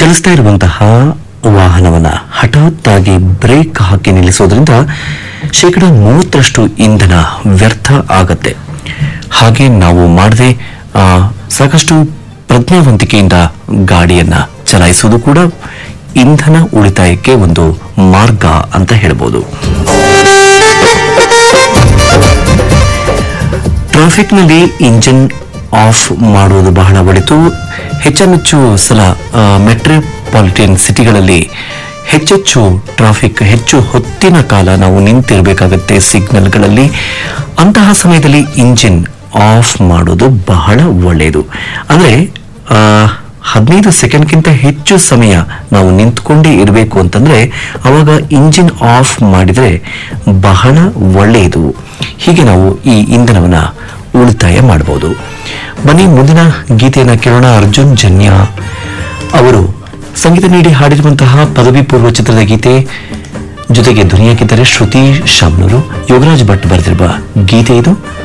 ಚಲಿಸ್ತಾ ಇರುವಂತಹ ವಾಹನವನ್ನ ಹಠಾತ್ತಾಗಿ ಬ್ರೇಕ್ ಹಾಕಿ ನಿಲ್ಲಿಸೋದ್ರಿಂದ ಶೇಕಡ ಮೂವತ್ತರಷ್ಟು ಇಂಧನ ವ್ಯರ್ಥ ಆಗತ್ತೆ ಹಾಗೆ ನಾವು ಮಾಡದೆ ಸಾಕಷ್ಟು ಪ್ರಜ್ಞಾವಂತಿಕೆಯಿಂದ ಗಾಡಿಯನ್ನ ಚಲಾಯಿಸುವುದು ಕೂಡ ಇಂಧನ ಉಳಿತಾಯಕ್ಕೆ ಒಂದು ಮಾರ್ಗ ಅಂತ ಹೇಳ್ಬೋದು ಟ್ರಾಫಿಕ್ನಲ್ಲಿ ಇಂಜಿನ್ ಆಫ್ ಮಾಡುವುದು ಬಹಳ ಒಳಿತು ಹೆಚ್ಚೆಚ್ಚು ಸಲ ಆ, ಮೆಟ್ರೋಪಾಲಿಟನ್ ಸಿಟಿಗಳಲ್ಲಿ ಹೆಚ್ಚೆಚ್ಚು ಟ್ರಾಫಿಕ್ ಹೆಚ್ಚು ಹೊತ್ತಿನ ಕಾಲ ನಾವು ನಿಂತಿರಬೇಕಾಗತ್ತೆ ಸಿಗ್ನಲ್ಗಳಲ್ಲಿ ಅಂತಹ ಸಮಯದಲ್ಲಿ ಇಂಜಿನ್ ಆಫ್ ಮಾಡೋದು ಬಹಳ ಒಳ್ಳೆಯದು ಅಂದ್ರೆ ಆ, ಹದಿನೈದು ಸೆಕೆಂಡ್ಗಿಂತ ಹೆಚ್ಚು ಸಮಯ ನಾವು ನಿಂತ್ಕೊಂಡೇ ಇರಬೇಕು ಅಂತಂದ್ರೆ ಅವಾಗ ಇಂಜಿನ್ ಆಫ್ ಮಾಡಿದ್ರೆ ಬಹಳ ಒಳ್ಳೆಯದು ಹೀಗೆ ನಾವು ಈ ಇಂಧನವನ್ನ ಉಳಿತಾಯ ಮಾಡಬಹುದು ಬನ್ನಿ ಮುಂದಿನ ಗೀತೆಯನ್ನ ಕೇಳೋಣ ಅರ್ಜುನ್ ಜನ್ಯ ಅವರು ಸಂಗೀತ ನೀಡಿ ಹಾಡಿರುವಂತಹ ಪದವಿ ಪೂರ್ವ ಚಿತ್ರದ ಗೀತೆ ಜೊತೆಗೆ ಧ್ವನಿಯಾಗಿದ್ದರೆ ಶ್ರುತಿ ಶಾಮ್ನೂರು ಯೋಗರಾಜ್ ಭಟ್ ಬರೆದಿರುವ ಗೀತೆ ಇದು